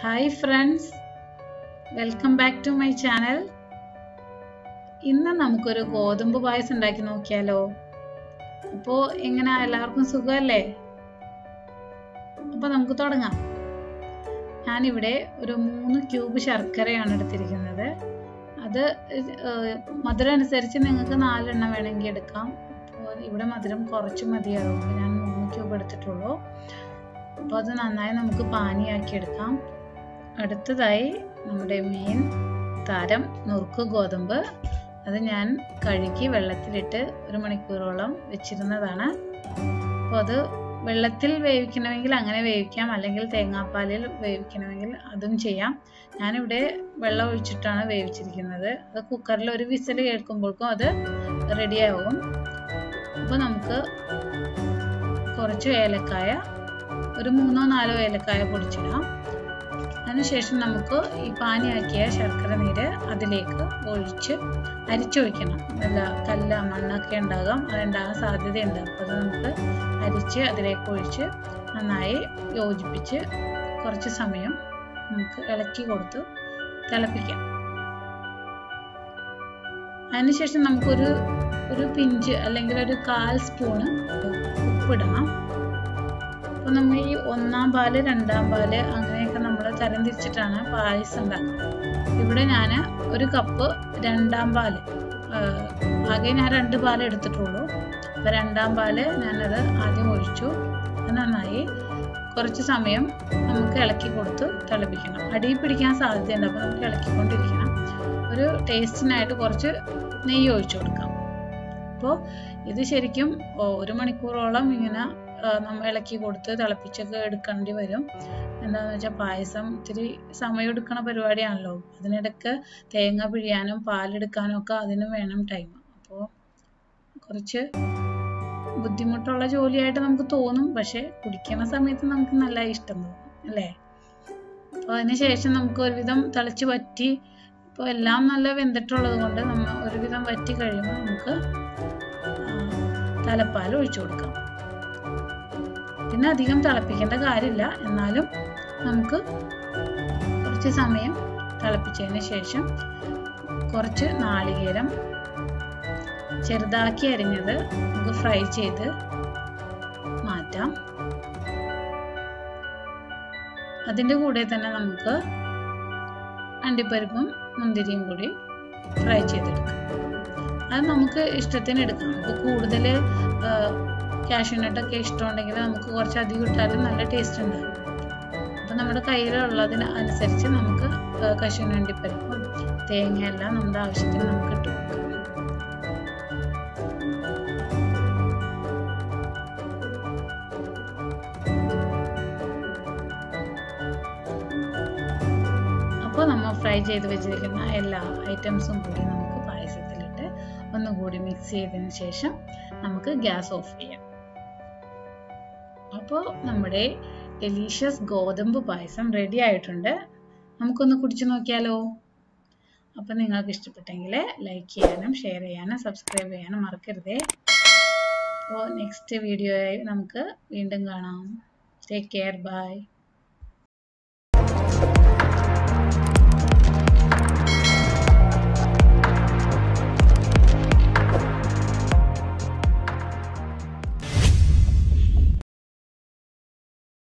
hi friends welcome back to my channel ഇന്ന് നമുക്കൊരു ഗോതമ്പ് പായസം ഉണ്ടാക്കി നോക്കിയാലോ അപ്പോൾ എങ്ങനെ എല്ലാവർക്കും സുഖമല്ലേ അപ്പോൾ നമുക്ക് തുടങ്ങാം ഞാനിവിടെ ഒരു മൂന്ന് ക്യൂബ് ശർക്കരയാണ് എടുത്തിരിക്കുന്നത് അത് ഏഹ്, മധുരം അനുസരിച്ച് നിങ്ങൾക്ക് നാലെണ്ണം വേണമെങ്കിൽ എടുക്കാം അപ്പോൾ ഇവിടെ മധുരം കുറച്ച് മതിയാകും അപ്പോൾ ഞാൻ മൂന്ന് ക്യൂബ് എടുത്തിട്ടുള്ളൂ അപ്പോൾ അത് നന്നായി നമുക്ക് പാനിയാക്കി എടുക്കാം അടുത്തതായി നമ്മുടെ മെയിൻ താരം നുറുക്ക് ഗോതമ്പ് അത് ഞാൻ കഴുകി വെള്ളത്തിലിട്ട് ഒരു മണിക്കൂറോളം വെച്ചിരുന്നതാണ് അപ്പോൾ അത് വെള്ളത്തിൽ വേവിക്കണമെങ്കിൽ അങ്ങനെ വേവിക്കാം അല്ലെങ്കിൽ തേങ്ങാപ്പാലിൽ വേവിക്കണമെങ്കിൽ അതും ചെയ്യാം ഞാനിവിടെ വെള്ളം ഒഴിച്ചിട്ടാണ് വേവിച്ചിരിക്കുന്നത് അത് കുക്കറിൽ ഒരു വിസിൽ കേൾക്കുമ്പോഴേക്കും അത് റെഡിയാവും അപ്പോൾ നമുക്ക് കുറച്ച് ഏലക്കായ ഒരു മൂന്നോ നാലോ ഏലക്കായ പൊടിച്ചിടാം അതിനുശേഷം നമുക്ക് ഈ പാനിയാക്കിയ ശർക്കര നീര് അതിലേക്ക് ഒഴിച്ച് അരിച്ചൊഴിക്കണം നല്ല കല്ല് മണ്ണൊക്കെ ഉണ്ടാകാം അതുണ്ടാകാൻ സാധ്യതയുണ്ട് അപ്പോൾ അത് നമുക്ക് അരിച്ച് അതിലേക്ക് ഒഴിച്ച് നന്നായി യോജിപ്പിച്ച് കുറച്ച് സമയം നമുക്ക് ഇളക്കി കൊടുത്ത് തിളപ്പിക്കാം അതിനുശേഷം നമുക്കൊരു ഒരു പിഞ്ച് അല്ലെങ്കിൽ ഒരു കാൽ സ്പൂണ് ഉപ്പിടണം അപ്പോൾ നമ്മൾ ഈ ഒന്നാം പാല് രണ്ടാം പാല് അങ്ങനെയൊക്കെ നമ്മൾ തരം തിരിച്ചിട്ടാണ് പായസം ഉണ്ടാക്കുന്നത് ഇവിടെ ഞാൻ ഒരു കപ്പ് രണ്ടാം പാല് ആഹ് ആകെ ഞാൻ രണ്ട് പാല് എടുത്തിട്ടുള്ളൂ അപ്പോൾ രണ്ടാം പാല് ഞാനത് ആദ്യം ഒഴിച്ചു അത് നന്നായി കുറച്ച് സമയം നമുക്ക് ഇളക്കി കൊടുത്ത് തിളപ്പിക്കണം അടിയിൽ പിടിക്കാൻ സാധ്യതയുണ്ട് അപ്പോൾ നമുക്ക് ഇളക്കിക്കൊണ്ടിരിക്കണം ഒരു ടേസ്റ്റിനായിട്ട് കുറച്ച് നെയ്യ് ഒഴിച്ചു കൊടുക്കാം അപ്പോൾ ഇത് ശരിക്കും ഓ- ഒരു മണിക്കൂറോളം ഇങ്ങനെ ആ, നമ്മൾ ഇളക്കി കൊടുത്ത് തിളപ്പിച്ചൊക്കെ എടുക്കേണ്ടി വരും എന്താണെന്ന് വെച്ചാൽ പായസം ഇത്തിരി സമയം എടുക്കണ പരിപാടിയാണല്ലോ അതിനിടയ്ക്ക് തേങ്ങ പിഴിയാനും പാലെടുക്കാനും ഒക്കെ അതിനും വേണം ടൈം അപ്പോൾ കുറച്ച് ബുദ്ധിമുട്ടുള്ള ജോലിയായിട്ട് നമുക്ക് തോന്നും പക്ഷെ കുടിക്കുന്ന സമയത്ത് നമുക്ക് നല്ല ഇഷ്ടം തോന്നും അല്ലേ അപ്പോൾ അതിന് ശേഷം നമുക്ക് ഒരുവിധം തിളച്ച് വറ്റി ഇപ്പോൾ എല്ലാം നല്ല വെന്തിട്ടുള്ളത് കൊണ്ട് നമ്മൾ ഒരുവിധം വറ്റി കഴിയുമ്പോൾ നമുക്ക് ആ, തലപ്പാൽ ഒഴിച്ചു കൊടുക്കാം പിന്നെ അധികം തിളപ്പിക്കേണ്ട കാര്യമില്ല എന്നാലും നമുക്ക് കുറച്ച് സമയം തിളപ്പിച്ചതിന് ശേഷം കുറച്ച് നാളികേരം ചെറുതാക്കി അരിഞ്ഞത് നമുക്ക് ഫ്രൈ ചെയ്ത് മാറ്റാം അതിൻ്റെ കൂടെ തന്നെ നമുക്ക് അണ്ടിപ്പരിപ്പും മുന്തിരിയും കൂടി ഫ്രൈ ചെയ്തെടുക്കാം അത് നമുക്ക് ഇഷ്ടത്തിന് എടുക്കാം നമുക്ക് കൂടുതൽ കാഷ്യൂനട്ടൊക്കെ ഇഷ്ടമുണ്ടെങ്കിൽ നമുക്ക് കുറച്ച് അധികം ഇട്ടാലും നല്ല ടേസ്റ്റ് ഉണ്ടാകും അപ്പം നമ്മുടെ കയ്യിലുള്ളതിന് അനുസരിച്ച് നമുക്ക് കശുവിന് അണ്ടിപ്പരിപ്പും തേങ്ങ എല്ലാം നമ്മുടെ ആവശ്യത്തിന് നമുക്ക് ഇട്ട് കൊടുക്കാം അപ്പോൾ നമ്മൾ ഫ്രൈ ചെയ്ത് വെച്ചിരിക്കുന്ന എല്ലാ ഐറ്റംസും കൂടി നമുക്ക് പായസത്തിലിട്ട് ഒന്നുകൂടി മിക്സ് ചെയ്തതിന് ശേഷം നമുക്ക് ഗ്യാസ് ഓഫ് ചെയ്യാം അപ്പോൾ നമ്മുടെ ഡെലീഷ്യസ് ഗോതമ്പ് പായസം റെഡി ആയിട്ടുണ്ട് നമുക്കൊന്ന് കുടിച്ചു നോക്കിയാലോ അപ്പോൾ നിങ്ങൾക്ക് ഇഷ്ടപ്പെട്ടെങ്കിൽ ലൈക്ക് ചെയ്യാനും ഷെയർ ചെയ്യാനും സബ്സ്ക്രൈബ് ചെയ്യാനും മറക്കരുതേ അപ്പോൾ നെക്സ്റ്റ് വീഡിയോയായി നമുക്ക് വീണ്ടും കാണാം ടേക്ക് കെയർ ബൈ